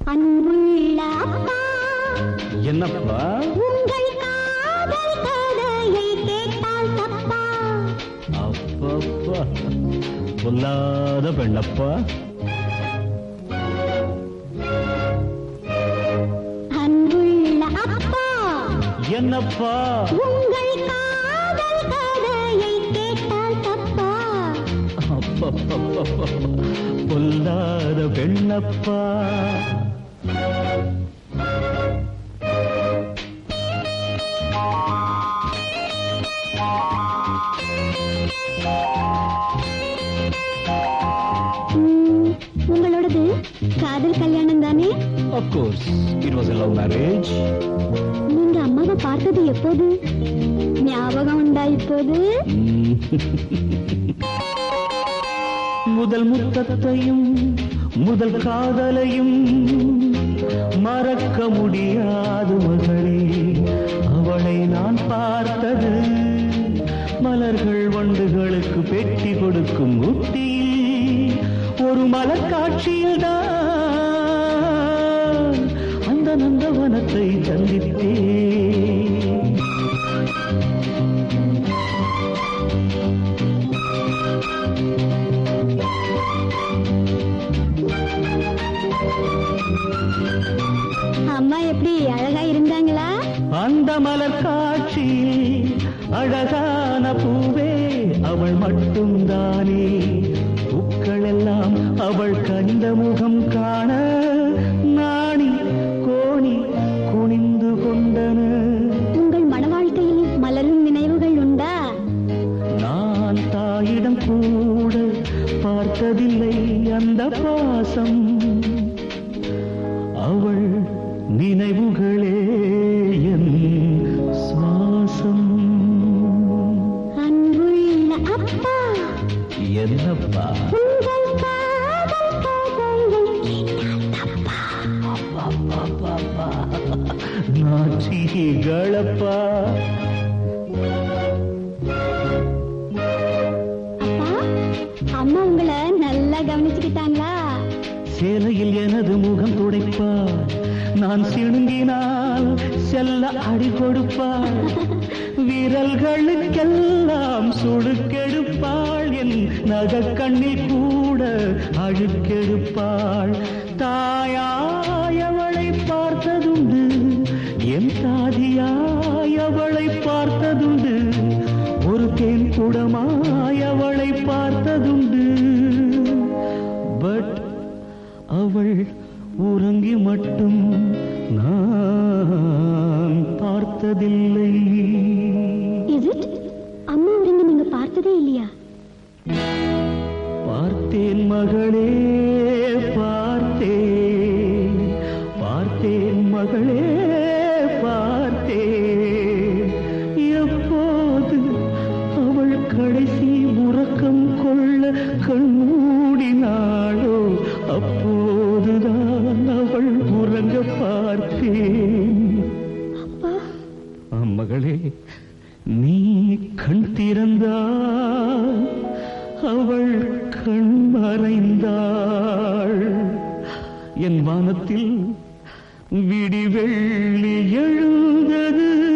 அன்புள்ள அப்பா என்னப்பா உங்கள் காதல் கதையை கேட்டால் தப்பா அப்பப்பா பொல்லாத பெண்ணப்பா அன்புள்ள அப்பா என்னப்பா உங்கள் காதல் கதையை கேட்டால் தப்பா அப்பப்பப்பப்பா, பொல்லாத பெண்ணப்பா ம், உங்களோடது காதல் கல்யாணம் தானே Of course, it was a love marriage. நீங்க அம்மாவை பார்த்தது எப்போது ஞாபகம் உண்டா இப்போது ம். முதல் முத்தத்தையும் முதல் காதலையும் மறக்க முடியாது மகளே அவளை நான் பார்த்தது மலர்கள் வண்டுகளுக்கு பெட்டி கொடுக்கும் முட்டியில் ஒரு மலர் காட்சியில் தான் அந்த நந்தவனத்தை சந்தித்தேன் அம்மா எப்படி அழகா இருந்தாங்களா அந்த மலர் காட்சி அழகான பூவே அவள் மட்டும்தானே பூக்கள் எல்லாம் அவள் கண்ட முகம் காண நாணி கோணி குனிந்து கொண்டன உங்கள் மன வாழ்க்கையில் மலரும் நினைவுகள் உண்டா நான் தாயிடம் கூட பார்த்ததில்லை அந்த பாசம் அவள் நினைவுகளே என் சுவாசம் அன்புள்ள அப்பா என்னப்பா உங்கள் காதல் கதையை கேட்டால் தப்பா நாச்சிகளப்பா அப்பா அம்மா உங்களை நல்லா கவனிச்சுக்கிட்டாங்களா சேலையில் எனது முகம் துடைப்பாள் நான் சிணுங்கினால் செல்ல அடி கொடுப்பாள் விரல்களுக்கெல்லாம் சுடுக்கெடுப்பாள் என் நகக்கண்ணில் கூட அழுக்கெடுப்பாள் தாயாய் அவளை பார்த்ததுண்டு என் தாதியாய் அவளை பார்த்ததுண்டு ஒரு தேன் குடமாய் அவளை பார்த்ததுண்டு பட் அவள் உறங்கி மட்டும் நான் பார்த்ததில்லை இஸ் இட் அம்மா உறங்கி நீங்க பார்த்ததே இல்லையா பார்த்தேன் மகளே பார்த்தேன் பார்த்தேன் மகளே பார்த்தேன் எப்போது அவள் கடைசி உறக்கம் கொள்ள கண்மூடினாளோ அப்போதுதான் அவள் உறங்க பார்த்தேன் அப்பா மகளே நீ கண் திறந்தாள் அவள் கண் மறைந்தாள் என் வானத்தில் விடிவெள்ளி எழுந்தது